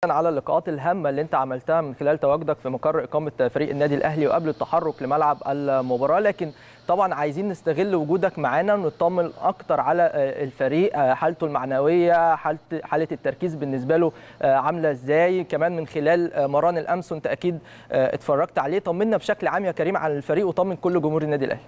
على اللقاءات الهامه اللي انت عملتها من خلال تواجدك في مقر اقامه فريق النادي الاهلي وقبل التحرك لملعب المباراه لكن طبعا عايزين نستغل وجودك معانا ونطمن اكتر على الفريق حالته المعنويه حاله حاله التركيز بالنسبه له عامله ازاي كمان من خلال مران الامس وانت اكيد اتفرجت عليه طمنا بشكل عام يا كريم على الفريق وطمن كل جمهور النادي الاهلي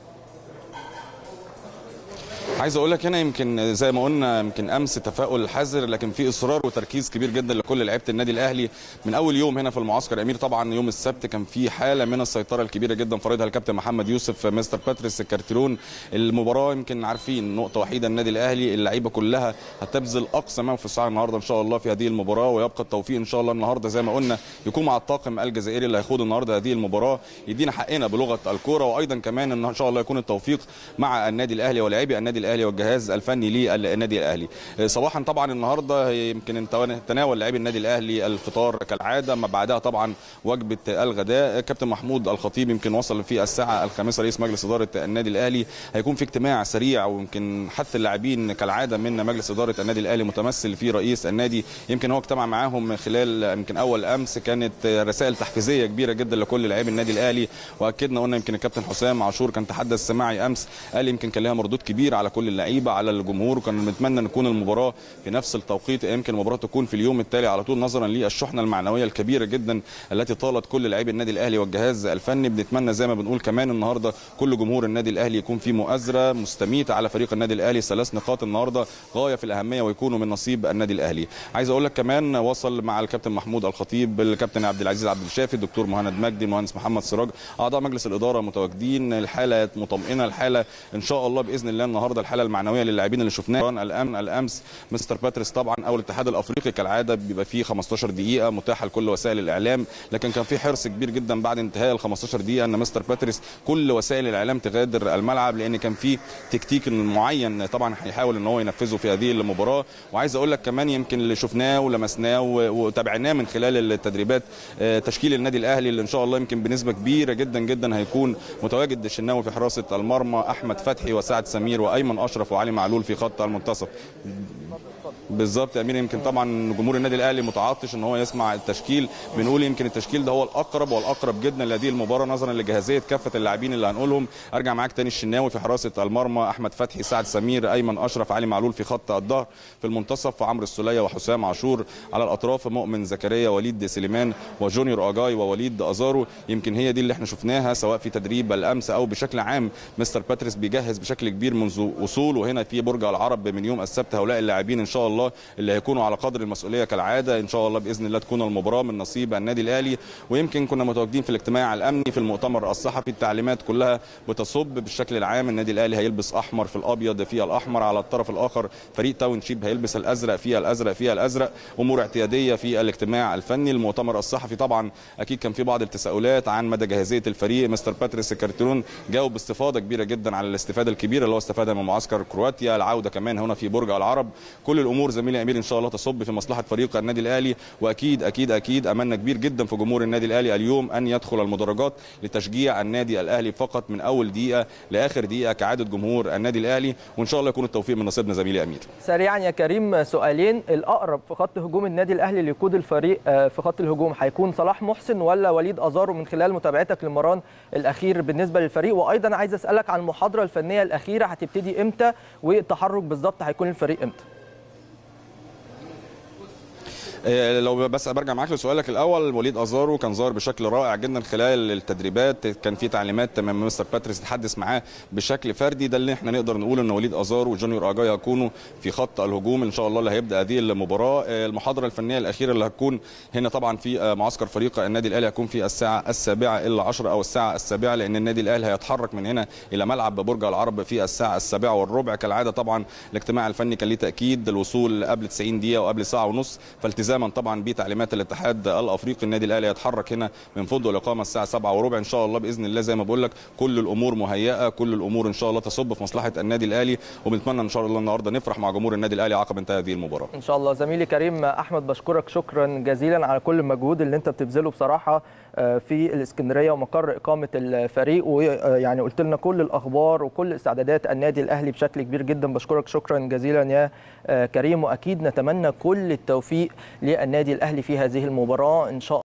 عايز اقول لك هنا يمكن زي ما قلنا يمكن امس تفاؤل حذر لكن في اصرار وتركيز كبير جدا لكل لعيبه النادي الاهلي من اول يوم هنا في المعسكر امير طبعا يوم السبت كان في حاله من السيطره الكبيره جدا فرضها الكابتن محمد يوسف مستر باتريس الكارتيرون المباراه يمكن عارفين نقطه وحيده النادي الاهلي اللعيبه كلها هتبذل اقصى ما في الساعه النهارده ان شاء الله في هذه المباراه ويبقى التوفيق ان شاء الله النهارده زي ما قلنا يكون مع الطاقم الجزائري اللي هيخوض النهارده هذه المباراه يدينا حقنا بلغه الكوره وايضا كمان ان شاء الله يكون التوفيق مع النادي الاهلي ولاعبي النادي الاهلي والجهاز الفني للنادي الاهلي صباحا طبعا النهارده يمكن تناول لاعبي النادي الاهلي الفطار كالعاده ما بعدها طبعا وجبه الغداء كابتن محمود الخطيب يمكن وصل في الساعه الخامسه رئيس مجلس اداره النادي الاهلي هيكون في اجتماع سريع ويمكن حث اللاعبين كالعاده من مجلس اداره النادي الاهلي متمثل في رئيس النادي يمكن هو اجتمع معاهم خلال يمكن اول امس كانت رسائل تحفيزيه كبيره جدا لكل لاعبي النادي الاهلي واكدنا قلنا يمكن الكابتن حسام عاشور كان تحدث سماعي امس قال يمكن كان لها مردود كبير على كل اللعيبه على الجمهور وكنا بنتمنى ان تكون المباراه في نفس التوقيت يمكن المباراه تكون في اليوم التالي على طول نظرا للشحنه المعنويه الكبيره جدا التي طالت كل لاعبي النادي الاهلي والجهاز الفني بنتمنى زي ما بنقول كمان النهارده كل جمهور النادي الاهلي يكون في مؤازره مستميته على فريق النادي الاهلي ثلاث نقاط النهارده غايه في الاهميه ويكونوا من نصيب النادي الاهلي عايز اقول لك كمان وصل مع الكابتن محمود الخطيب الكابتن عبد العزيز عبد الشافي الدكتور مهند مجدي المهندس محمد سراج اعضاء مجلس الاداره متواجدين الحاله مطمئنه الحاله ان شاء الله باذن الله النهارده الحاله المعنويه للاعبين اللي شفناها الان الامس مستر باتريس طبعا او الاتحاد الافريقي كالعاده بيبقى فيه 15 دقيقه متاحه لكل وسائل الاعلام لكن كان في حرص كبير جدا بعد انتهاء ال 15 دقيقه ان مستر باتريس كل وسائل الاعلام تغادر الملعب لان كان في تكتيك معين طبعا هيحاول ان هو ينفذه في هذه المباراه وعايز اقول لك كمان يمكن اللي شفناه ولمسناه وتابعناه من خلال التدريبات تشكيل النادي الاهلي اللي ان شاء الله يمكن بنسبه كبيره جدا جدا هيكون متواجد الشناوي في حراسه المرمى احمد فتحي وسعد سمير وايمن اشرف وعلي معلول في خط المنتصف بالظبط يا امير يمكن طبعا جمهور النادي الاهلي متعطش ان هو يسمع التشكيل بنقول يمكن التشكيل ده هو الاقرب والاقرب جدا لهذه المباراه نظرا لجاهزيه كافه اللاعبين اللي هنقولهم ارجع معاك تاني الشناوي في حراسه المرمى احمد فتحي سعد سمير ايمن اشرف علي معلول في خط الظهر في المنتصف عمرو السوليه وحسام عاشور على الاطراف مؤمن زكريا وليد سليمان وجونيور اجاي ووليد ازارو يمكن هي دي اللي احنا شفناها سواء في تدريب الامس او بشكل عام مستر باتريس بيجهز بشكل كبير منذ وصوله هنا في برج العرب من يوم السبت هؤلاء اللاعبين ان شاء الله اللي هيكونوا على قدر المسؤوليه كالعاده ان شاء الله باذن الله تكون المباراه من نصيب النادي الاهلي ويمكن كنا متواجدين في الاجتماع الامني في المؤتمر الصحفي التعليمات كلها بتصب بالشكل العام النادي الاهلي هيلبس احمر في الابيض في الاحمر على الطرف الاخر فريق تاون شيب هيلبس الازرق في الازرق في الازرق امور اعتياديه في الاجتماع الفني المؤتمر الصحفي طبعا اكيد كان في بعض التساؤلات عن مدى جاهزيه الفريق مستر باتريس الكارتيرون جاوب باستفاضه كبيره جدا على الاستفاده الكبيره اللي هو استفادها من معسكر كرواتيا العوده كمان هنا في برج العرب كل الامور زميلي امير ان شاء الله تصب في مصلحه فريق النادي الاهلي واكيد اكيد اكيد املنا كبير جدا في جمهور النادي الاهلي اليوم ان يدخل المدرجات لتشجيع النادي الاهلي فقط من اول دقيقه لاخر دقيقه كعاده جمهور النادي الاهلي وان شاء الله يكون التوفيق من نصيبنا زميلي امير سريعا يا كريم سؤالين الاقرب في خط هجوم النادي الاهلي اللي يقود الفريق في خط الهجوم هيكون صلاح محسن ولا وليد ازارو من خلال متابعتك للمران الاخير بالنسبه للفريق وايضا عايز اسالك عن المحاضره الفنيه الاخيره هتبتدي امتى والتحرك بالظبط هيكون الفريق امتى لو بس برجع معاك لسؤالك الاول وليد ازارو كان ظاهر بشكل رائع جدا خلال التدريبات كان في تعليمات من مستر باتريس تحدث معاه بشكل فردي ده اللي احنا نقدر نقول ان وليد ازارو وجونيور اجاي هيكونوا في خط الهجوم ان شاء الله اللي هيبدا هذه المباراه المحاضره الفنيه الاخيره اللي هتكون هنا طبعا في معسكر فريق النادي الاهلي هيكون في الساعه السابعه الا 10 او الساعه السابعه لان النادي الاهلي هيتحرك من هنا الى ملعب برج العرب في الساعه السابعه والربع كالعاده طبعا الاجتماع الفني كان ليه تاكيد الوصول قبل 90 دقيقه وقبل ساعه ونص فالتزاما طبعا بتعليمات تعليمات الاتحاد الافريقي النادي الاهلي يتحرك هنا من فندق الاقامه الساعه 7 وربع ان شاء الله باذن الله زي ما بقول لك كل الامور مهيئه كل الامور ان شاء الله تصب في مصلحه النادي الاهلي وبنتمنى ان شاء الله النهارده نفرح مع جمهور النادي الاهلي عقب انتهاء هذه المباراه ان شاء الله زميلي كريم احمد بشكرك شكرا جزيلا على كل المجهود اللي انت بتبذله بصراحه في الاسكندريه ومقر اقامه الفريق ويعني قلت لنا كل الاخبار وكل استعدادات النادي الاهلي بشكل كبير جدا بشكرك شكرا جزيلا يا كريم واكيد نتمنى كل التوفيق للنادي الاهلي في هذه المباراه ان شاء